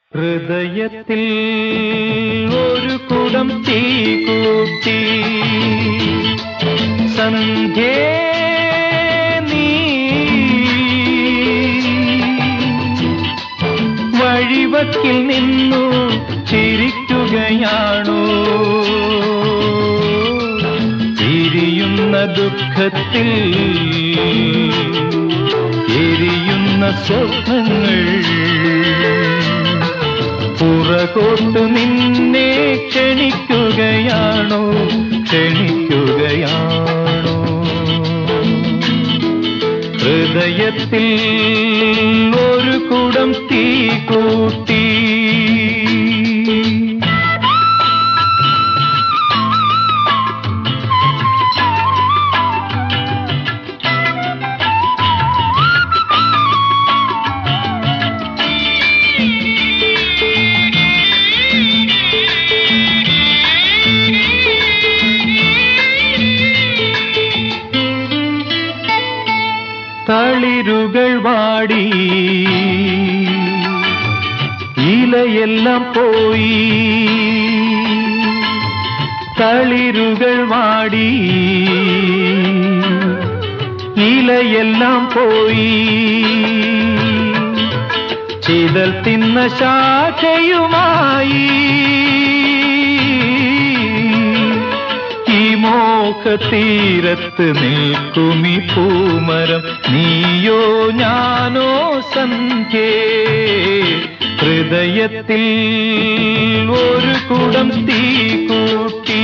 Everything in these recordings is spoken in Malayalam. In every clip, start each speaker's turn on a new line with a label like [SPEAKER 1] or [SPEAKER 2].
[SPEAKER 1] ഹൃദയത്തിൽ ഒരു കുടം തീ കൂട്ടി സന്ധ്യേ നീ വഴിവക്കിൽ നിന്നു ചിരിക്കുകയാണോ ചിരിയുന്ന ദുഃഖത്തിൽ എരിയുന്ന സ്വപ്നങ്ങൾ പുറകോട്ട് നിന്നെ ക്ഷണിക്കുകയാണോ ക്ഷണിക്കുകയാണോ ഹൃദയത്തിൽ ഒരു കുടം തീ കൂട്ടി തളിരുകൾ വാടി ഇലയെല്ലാം പോയി തളിരുകൾ വാടി ഇലയെല്ലാം പോയി ചിതൽ തിന്ന ശാഖയുമായി ഈ മോഹത്തീരത്ത് നിൽക്കുമി പൂമരം നീയോ ഞാനോ സന്ധ്യേ ഹൃദയത്തിൽ ഒരു കുടം തീ കൂട്ടി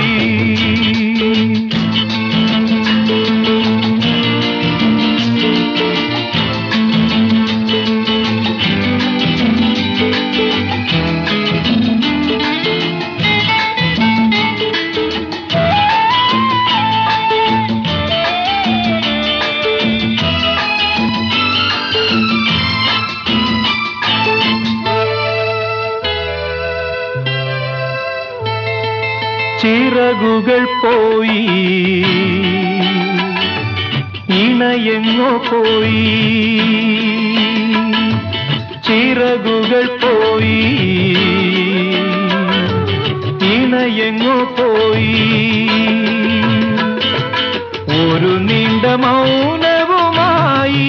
[SPEAKER 1] ചിറകുകൾ പോയി ഇണയെങ്ങോ പോയി ചിറകുകൾ പോയി ഇണയെങ്ങോ പോയി ഒരു നീണ്ട മൗനവുമായി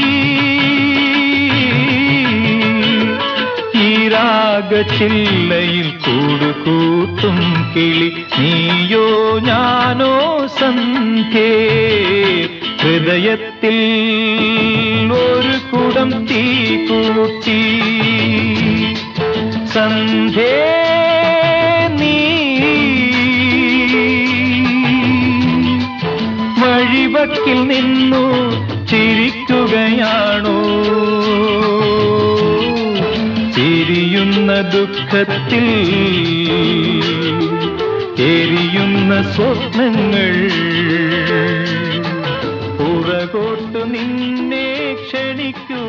[SPEAKER 1] ഈ രാഗച്ചില്ലയിൽ കൂടുകൂട്ടും കിളി നീയോ ഞാനോ സന്ധ്യേ ഹൃദയത്തിൽ ഒരു കുടം തീ കൂട്ടി സന്ധ്യേ നീ വഴിവക്കിൽ നിന്നു ചിരിക്കുകയാണോ ചിരിയുന്ന ദുഃഖത്തിൽ എരിയുന്ന സ്വപ്നങ്ങൾ പുറകോട്ട് നിന്നെ ക്ഷണിക്കുക